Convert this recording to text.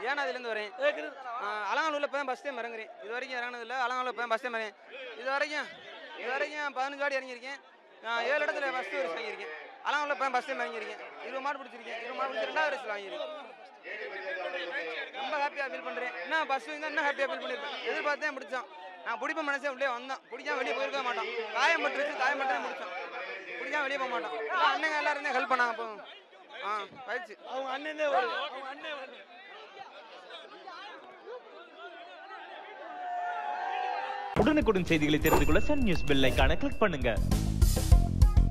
ஏனாதிலேருந்து வரேன் அலங்காலூரில் இப்போ தான் பஸ் டைம் இறங்குறேன் இது வரைக்கும் இறங்கினதில்ல அலங்காலூர் இப்போ தான் பஸ் டைம் இறங்கேன் இது வரைக்கும் இது வரைக்கும் பதினஞ்சு வாடி இறங்கியிருக்கேன் நான் ஏழு இடத்துல ஃபஸ்ட்டு வரிசை வாங்கியிருக்கேன் அலங்காலூரில் இப்போ தான் பஸ் டைம் இறங்கியிருக்கேன் இருபது மாடு பிடிச்சிருக்கேன் இருபது மாடு பிடிச்சி ரெண்டாவது வரிசையில் வாங்கியிருக்கேன் ரொம்ப ஹாப்பியாக ஃபீல் பண்ணுறேன் இன்னும் பஸ் இருந்தால் இன்னும் ஹாப்பியாக ஃபீல் பண்ணியிருப்பேன் எதிர்பார்த்தேன் பிடிச்சோம் நான் பிடிப்ப மனசே உள்ளே வந்தோம் பிடிக்காம வெளியே போயிருக்க மாட்டோம் காயம் பட்டுருச்சு காயம் பட்டு முடிச்சோம் பிடிக்காம வெளியே போக மாட்டோம் எல்லாம் அண்ணங்க எல்லாரும் தான் ஹெல்ப் பண்ணாங்க அப்போ ஆ பயிற்சி அவங்க அண்ணன் அவங்க அண்ணன் வருது. உடனுக்குடன் செய்திகளை தெரிந்து கொள்ள சன் நியூஸ் பெல் ஐகானை கிளிக் பண்ணுங்க